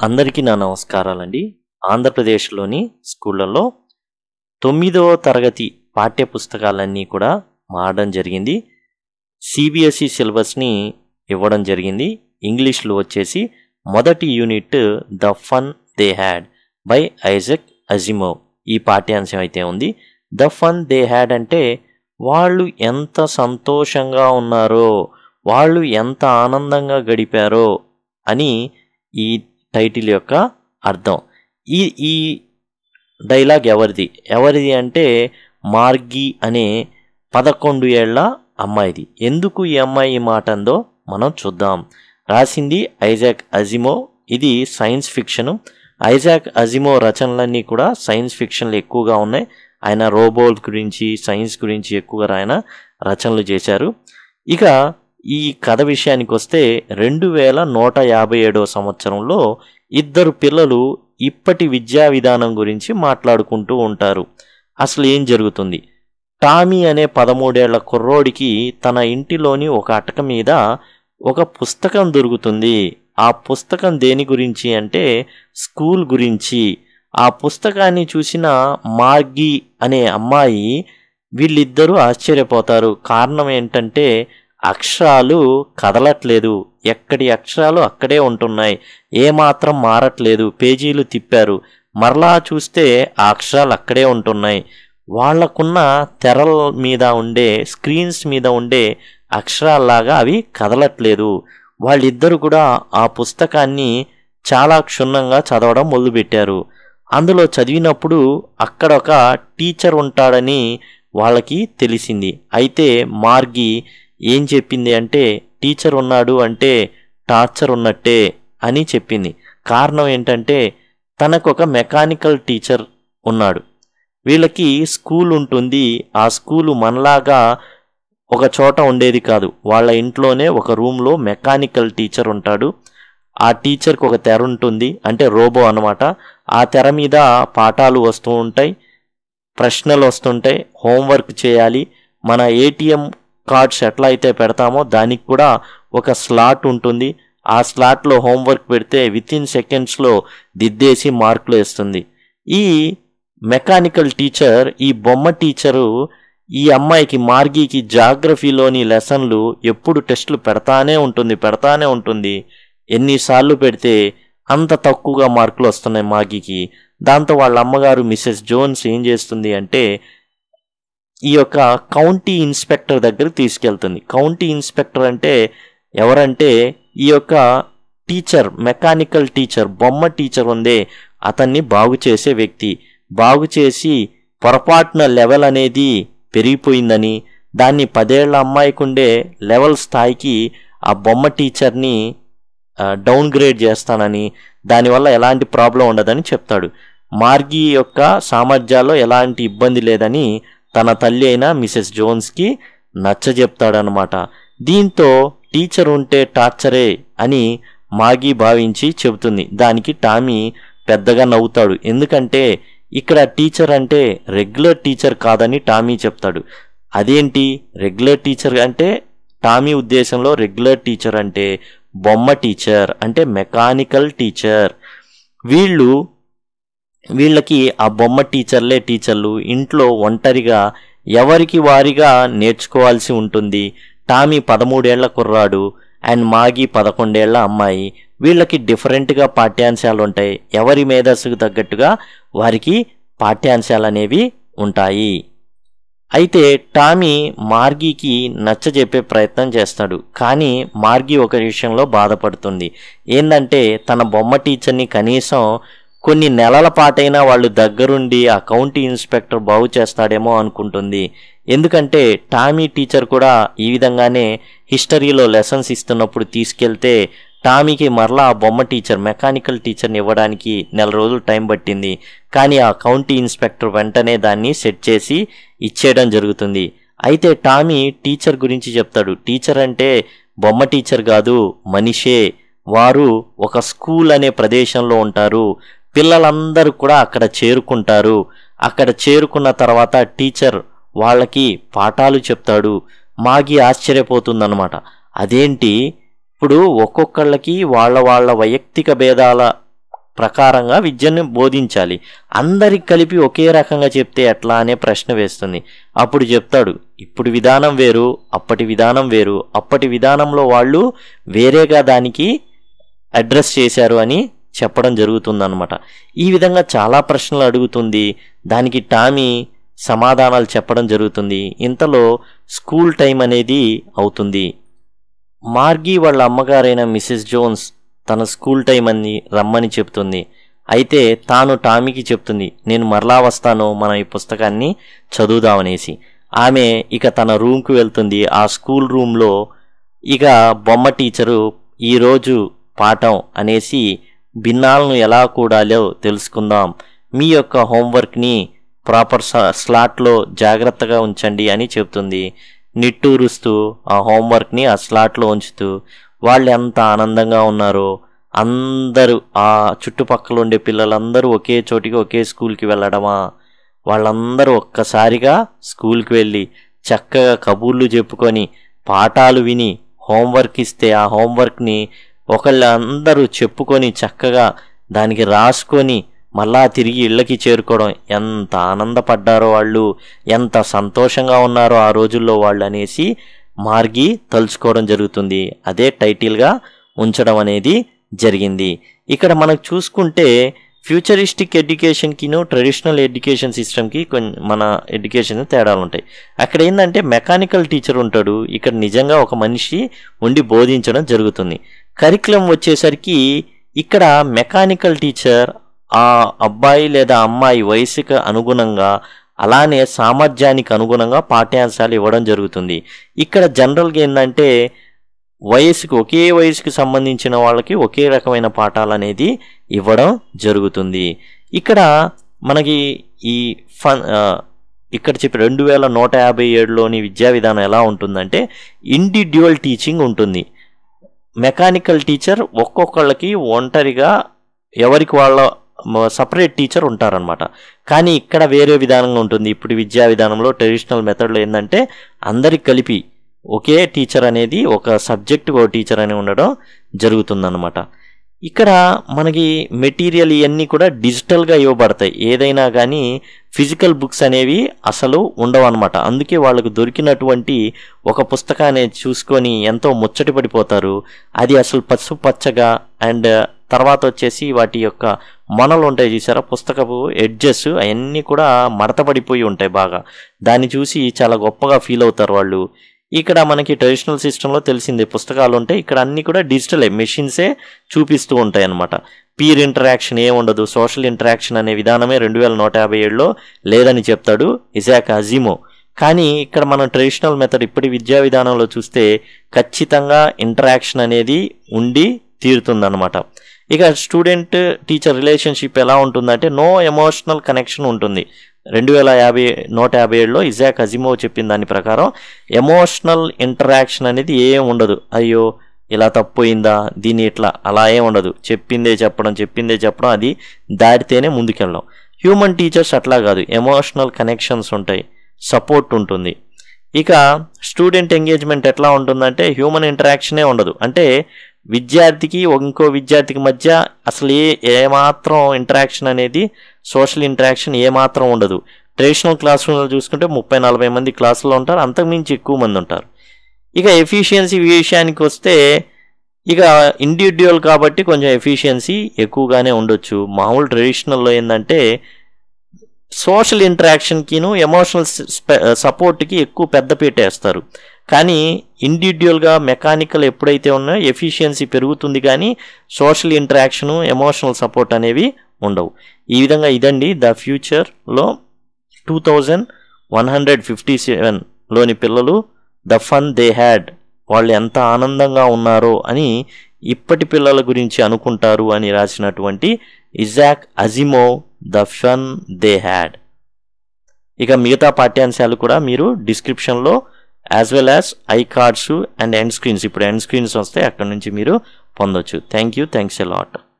అందరికీ నా నమస్కారాలండి ఆంధ్రప్రదేశ్లోని స్కూళ్ళల్లో తొమ్మిదవ తరగతి పాఠ్య పుస్తకాలన్నీ కూడా మారడం జరిగింది సిబిఎస్ఈ సిలబస్ని ఇవ్వడం జరిగింది ఇంగ్లీష్లో వచ్చేసి మొదటి unit the fun they had by Isaac Asimov ఈ పాఠ్యాంశం అయితే ఉంది ద ఫన్ దే హ్యాడ్ అంటే వాళ్ళు ఎంత సంతోషంగా ఉన్నారో వాళ్ళు ఎంత ఆనందంగా గడిపారో అని ఈ టైటిల్ యొక్క అర్థం ఈ ఈ డైలాగ్ ఎవరిది ఎవరిది అంటే మార్గి అనే పదకొండు ఏళ్ల అమ్మాయిది ఎందుకు ఈ అమ్మాయి ఈ మాట అందో మనం చూద్దాం రాసింది ఐజాక్ అజిమో ఇది సైన్స్ ఫిక్షన్ ఐజాక్ అజిమో రచనలన్నీ కూడా సైన్స్ ఫిక్షన్లు ఎక్కువగా ఉన్నాయి ఆయన రోబోట్ గురించి సైన్స్ గురించి ఎక్కువగా ఆయన రచనలు చేశారు ఇక ఈ కథ విషయానికి వస్తే రెండు వేల నూట యాభై ఏడవ సంవత్సరంలో ఇద్దరు పిల్లలు ఇప్పటి విద్యా విధానం గురించి మాట్లాడుకుంటూ ఉంటారు అసలు ఏం జరుగుతుంది టామీ అనే పదమూడేళ్ల కుర్రోడికి తన ఇంటిలోని ఒక అటక మీద ఒక పుస్తకం దొరుకుతుంది ఆ పుస్తకం దేని గురించి అంటే స్కూల్ గురించి ఆ పుస్తకాన్ని చూసిన మార్గి అనే అమ్మాయి వీళ్ళిద్దరూ ఆశ్చర్యపోతారు కారణం ఏంటంటే అక్షరాలు కదలట్లేదు ఎక్కడి అక్షరాలు అక్కడే ఉంటున్నాయి ఏమాత్రం మారట్లేదు పేజీలు తిప్పారు మరలా చూస్తే ఆ అక్షరాలు అక్కడే ఉంటున్నాయి వాళ్లకున్న తెరల మీద ఉండే స్క్రీన్స్ మీద ఉండే అక్షరాల్లాగా అవి కదలట్లేదు వాళ్ళిద్దరు కూడా ఆ పుస్తకాన్ని చాలా క్షుణ్ణంగా చదవడం మొదలుపెట్టారు అందులో చదివినప్పుడు అక్కడ ఒక టీచర్ ఉంటాడని వాళ్ళకి తెలిసింది అయితే మార్గి ఏం చెప్పింది అంటే టీచర్ ఉన్నాడు అంటే టార్చర్ ఉన్నట్టే అని చెప్పింది కారణం ఏంటంటే తనకు ఒక మెకానికల్ టీచర్ ఉన్నాడు వీళ్ళకి స్కూల్ ఉంటుంది ఆ స్కూలు మనలాగా ఒక చోట ఉండేది కాదు వాళ్ళ ఇంట్లోనే ఒక రూమ్లో మెకానికల్ టీచర్ ఉంటాడు ఆ టీచర్కి ఒక తెర ఉంటుంది అంటే రోబో అనమాట ఆ తెర మీద పాఠాలు వస్తూ ఉంటాయి ప్రశ్నలు వస్తుంటాయి హోంవర్క్ చేయాలి మన ఏటీఎం కార్డ్స్ ఎట్లా అయితే పెడతామో దానికి కూడా ఒక స్లాట్ ఉంటుంది ఆ స్లాట్లో హోంవర్క్ పెడితే విత్ ఇన్ సెకండ్స్లో దిద్దేసి మార్కులు వేస్తుంది ఈ మెకానికల్ టీచర్ ఈ బొమ్మ టీచరు ఈ అమ్మాయికి మార్గీకి జాగ్రఫీలోని లెసన్లు ఎప్పుడు టెస్టులు పెడతానే ఉంటుంది పెడతానే ఉంటుంది ఎన్నిసార్లు పెడితే అంత తక్కువగా మార్కులు వస్తున్నాయి మార్గీకి దాంతో వాళ్ళ అమ్మగారు మిస్సెస్ జోన్స్ ఏం చేస్తుంది అంటే ఈ యొక్క కౌంటీ ఇన్స్పెక్టర్ దగ్గర తీసుకెళ్తుంది కౌంటీ ఇన్స్పెక్టర్ అంటే ఎవరంటే ఈ యొక్క టీచర్ మెకానికల్ టీచర్ బొమ్మ టీచర్ ఉందే అతన్ని బాగు చేసే వ్యక్తి బాగు చేసి పొరపాటున లెవెల్ అనేది పెరిగిపోయిందని దాన్ని పదేళ్ల అమ్మాయికి ఉండే లెవెల్ స్థాయికి ఆ బొమ్మ టీచర్ని డౌన్ గ్రేడ్ చేస్తానని దానివల్ల ఎలాంటి ప్రాబ్లం ఉండదని చెప్తాడు మార్గి యొక్క సామర్థ్యాల్లో ఎలాంటి ఇబ్బంది లేదని తన తల్లి అయిన మిసెస్ జోన్స్కి నచ్చజెప్తాడనమాట దీంతో టీచర్ ఉంటే టార్చరే అని మాగి భావించి చెబుతుంది దానికి టామీ పెద్దగా నవ్వుతాడు ఎందుకంటే ఇక్కడ టీచర్ అంటే రెగ్యులర్ టీచర్ కాదని టామీ చెప్తాడు అదేంటి రెగ్యులర్ టీచర్ అంటే టామీ ఉద్దేశంలో రెగ్యులర్ టీచర్ అంటే బొమ్మ టీచర్ అంటే మెకానికల్ టీచర్ వీళ్ళు వీళ్ళకి ఆ బొమ్మ టీచర్లే టీచర్లు ఇంట్లో ఒంటరిగా ఎవరికి వారిగా నేర్చుకోవాల్సి ఉంటుంది టామీ పదమూడేళ్ల కుర్రాడు అండ్ మాగి పదకొండేళ్ల అమ్మాయి వీళ్ళకి డిఫరెంట్గా పాఠ్యాంశాలు ఉంటాయి ఎవరి మేధస్సుకు తగ్గట్టుగా వారికి పాఠ్యాంశాలు అనేవి ఉంటాయి అయితే టామీ మార్గీకి నచ్చజెప్పే ప్రయత్నం చేస్తాడు కానీ మార్గీ ఒక విషయంలో బాధపడుతుంది ఏంటంటే తన బొమ్మ టీచర్ని కనీసం కొన్ని నెలల పాటైనా వాళ్ళు దగ్గరుండి ఆ కౌంటీ ఇన్స్పెక్టర్ బాగు చేస్తాడేమో అనుకుంటుంది ఎందుకంటే టామీ టీచర్ కూడా ఈ విధంగానే హిస్టరీలో లెసన్స్ ఇస్తున్నప్పుడు తీసుకెళ్తే టామీకి మరలా ఆ బొమ్మ టీచర్ మెకానికల్ టీచర్ని ఇవ్వడానికి నెల రోజులు టైం పట్టింది కానీ ఆ కౌంటీ ఇన్స్పెక్టర్ వెంటనే దాన్ని సెట్ చేసి ఇచ్చేయడం జరుగుతుంది అయితే టామీ టీచర్ గురించి చెప్తాడు టీచర్ అంటే బొమ్మ టీచర్ కాదు మనిషే వారు ఒక స్కూల్ అనే ప్రదేశంలో ఉంటారు పిల్లలందరూ కూడా అక్కడ చేరుకుంటారు అక్కడ చేరుకున్న తర్వాత టీచర్ వాళ్ళకి పాఠాలు చెప్తాడు మాగి ఆశ్చర్యపోతుందన్నమాట అదేంటి ఇప్పుడు ఒక్కొక్కళ్ళకి వాళ్ళ వాళ్ళ వైయక్తిక భేదాల ప్రకారంగా విద్యను బోధించాలి అందరికి కలిపి ఒకే రకంగా చెప్తే ఎట్లా అనే ప్రశ్న వేస్తుంది అప్పుడు చెప్తాడు ఇప్పుడు విధానం వేరు అప్పటి విధానం వేరు అప్పటి విధానంలో వాళ్ళు వేరేగా దానికి అడ్రస్ చేశారు అని చెప్పడం జరుగుతుందన్నమాట ఈ విధంగా చాలా ప్రశ్నలు అడుగుతుంది దానికి టామీ సమాధానాలు చెప్పడం జరుగుతుంది ఇంతలో స్కూల్ టైం అనేది అవుతుంది మార్గీ వాళ్ళ అమ్మగారైన మిసెస్ జోన్స్ తన స్కూల్ టైం అని రమ్మని చెప్తుంది అయితే తాను టామీకి చెప్తుంది నేను మరలా వస్తాను మనం ఈ పుస్తకాన్ని చదువుదామనేసి ఆమె ఇక తన రూమ్కి వెళ్తుంది ఆ స్కూల్ రూమ్లో ఇక బొమ్మ టీచరు ఈరోజు పాఠం అనేసి భిన్నాలను ఎలా కూడాలో తెలుసుకుందాం మీ యొక్క హోంవర్క్ని ప్రాపర్ స్లాట్లో జాగ్రత్తగా ఉంచండి అని చెప్తుంది నిట్టూరుస్తూ ఆ హోంవర్క్ని ఆ స్లాట్లో ఉంచుతూ వాళ్ళు ఎంత ఆనందంగా ఉన్నారో అందరూ ఆ చుట్టుపక్కల ఉండే పిల్లలందరూ ఒకే చోటికి ఒకే స్కూల్కి వెళ్ళడమా వాళ్ళందరూ ఒక్కసారిగా స్కూల్కి వెళ్ళి చక్కగా కబూర్లు చెప్పుకొని పాఠాలు విని హోంవర్క్ ఇస్తే ఆ హోంవర్క్ని ఒకళ్ళు అందరూ చెప్పుకొని చక్కగా దానికి రాసుకొని మళ్ళా తిరిగి ఇళ్ళకి చేరుకోవడం ఎంత ఆనందపడ్డారో వాళ్ళు ఎంత సంతోషంగా ఉన్నారో ఆ రోజుల్లో వాళ్ళు అనేసి మార్గి తలుచుకోవడం జరుగుతుంది అదే టైటిల్గా ఉంచడం అనేది జరిగింది ఇక్కడ మనకు చూసుకుంటే ఫ్యూచరిస్టిక్ ఎడ్యుకేషన్కిను ట్రెడిషనల్ ఎడ్యుకేషన్ సిస్టమ్కి కొన్ని మన ఎడ్యుకేషన్ తేడాలు ఉంటాయి అక్కడ ఏంటంటే మెకానికల్ టీచర్ ఉంటాడు ఇక్కడ నిజంగా ఒక మనిషి ఉండి బోధించడం జరుగుతుంది కరికులం వచ్చేసరికి ఇక్కడ మెకానికల్ టీచర్ ఆ అబ్బాయి లేదా అమ్మాయి వయసుకు అనుగుణంగా అలానే సామర్థ్యానికి అనుగుణంగా పాఠ్యాంశాలు ఇవ్వడం జరుగుతుంది ఇక్కడ జనరల్గా ఏంటంటే వయసుకు ఒకే వయసుకు సంబంధించిన వాళ్ళకి ఒకే రకమైన పాఠాలు అనేది ఇవ్వడం జరుగుతుంది ఇక్కడ మనకి ఈ ఫన్ ఇక్కడ చెప్పి రెండు వేల నూట యాభై ఏడులోని విద్యా విధానం ఎలా ఉంటుందంటే ఇండివిడ్యువల్ టీచింగ్ ఉంటుంది మెకానికల్ టీచర్ ఒక్కొక్కళ్ళకి ఒంటరిగా ఎవరికి వాళ్ళ సపరేట్ టీచర్ ఉంటారనమాట కానీ ఇక్కడ వేరే విధానంగా ఉంటుంది ఇప్పుడు విద్యా విధానంలో ట్రెడిషనల్ మెథడ్లో ఏంటంటే అందరికి కలిపి ఒకే టీచర్ అనేది ఒక సబ్జెక్ట్ ఒక టీచర్ అని ఉండడం జరుగుతుందన్నమాట ఇక్కడ మనకి మెటీరియల్ ఇవన్నీ కూడా డిజిటల్గా ఇవ్వబడతాయి ఏదైనా కానీ ఫిజికల్ బుక్స్ అనేవి అసలు ఉండవు అనమాట అందుకే వాళ్ళకు దొరికినటువంటి ఒక పుస్తకాన్ని చూసుకొని ఎంతో ముచ్చటి పడిపోతారు అది అసలు పసుపు పచ్చగా అండ్ తర్వాత వచ్చేసి వాటి యొక్క మొనలు ఉంటాయి చూసారా పుస్తకపు ఎడ్జెస్ అవన్నీ కూడా మడతపడిపోయి ఉంటాయి బాగా దాన్ని చూసి చాలా గొప్పగా ఫీల్ అవుతారు వాళ్ళు ఇక్కడ మనకి ట్రెడిషనల్ సిస్టంలో తెలిసిందే పుస్తకాలు ఉంటాయి ఇక్కడ అన్నీ కూడా డిజిటలే మెషిన్సే చూపిస్తూ ఉంటాయి అన్నమాట పీర్ ఇంటరాక్షన్ ఏ ఉండదు సోషల్ ఇంటరాక్షన్ అనే విధానమే రెండు వేల నూట యాభై ఏడులో లేదని చెప్తాడు ఇజాక్ అజీమో కానీ ఇక్కడ మనం ట్రెడిషనల్ మెథడ్ ఇప్పటి విద్యా విధానంలో చూస్తే ఖచ్చితంగా ఇంటరాక్షన్ అనేది ఉండి తీరుతుందన్నమాట ఇక స్టూడెంట్ టీచర్ రిలేషన్షిప్ ఎలా ఉంటుందంటే నో ఎమోషనల్ కనెక్షన్ ఉంటుంది రెండు వేల యాభై నూట యాభై ఏడులో ఇజాక్ అజిమో చెప్పిన దాని ప్రకారం ఎమోషనల్ ఇంటరాక్షన్ అనేది ఏం ఉండదు అయ్యో ఇలా తప్పోయిందా దీన్ని ఇట్లా అలా ఏం ఉండదు చెప్పిందే చెప్పడం చెప్పిందే చెప్పడం అది దాటితేనే ముందుకెళ్ళడం హ్యూమన్ టీచర్స్ అట్లా కాదు ఎమోషనల్ కనెక్షన్స్ ఉంటాయి సపోర్ట్ ఉంటుంది ఇక స్టూడెంట్ ఎంగేజ్మెంట్ ఎట్లా ఉంటుందంటే హ్యూమన్ ఇంటరాక్షనే ఉండదు అంటే విద్యార్థికి ఇంకో విద్యార్థికి మధ్య అసలు ఏ ఏమాత్రం ఇంటరాక్షన్ అనేది సోషల్ ఇంటరాక్షన్ ఏమాత్రం ఉండదు ట్రెడిషనల్ క్లాస్ రూమ్లో చూసుకుంటే ముప్పై నలభై మంది క్లాసులో ఉంటారు అంతకుమించి ఎక్కువ మంది ఉంటారు ఇక ఎఫిషియన్సీ విషయానికి వస్తే ఇక ఇండివిజువల్ కాబట్టి కొంచెం ఎఫిషియన్సీ ఎక్కువగానే ఉండొచ్చు మామూలు ట్రెడిషనల్లో ఏంటంటే సోషల్ ఇంటరాక్షన్కిను ఎమోషనల్ సపోర్ట్కి ఎక్కువ పెద్దపీట వేస్తారు కానీ ఇండివిజువల్గా మెకానికల్ ఎప్పుడైతే ఉన్నాయో ఎఫిషియన్సీ పెరుగుతుంది కానీ సోషల్ ఇంటరాక్షను ఎమోషనల్ సపోర్ట్ అనేవి ఉండవు ఈ విధంగా ఇదండి ద ఫ్యూచర్లో two thousand one hundred fifty సెవెన్లోని పిల్లలు ద ఫన్ దే హ్యాడ్ వాళ్ళు ఎంత ఆనందంగా ఉన్నారో అని ఇప్పటి పిల్లల గురించి అనుకుంటారు అని రాసినటువంటి Isaac Asimov the fun they had ఇక మిగతా పాఠ్యాంశాలు కూడా మీరు డిస్క్రిప్షన్లో as well as I cards and end screens ఇప్పుడు ఎండ్ స్క్రీన్స్ వస్తే అక్కడ నుంచి మీరు పొందొచ్చు thank you thanks a lot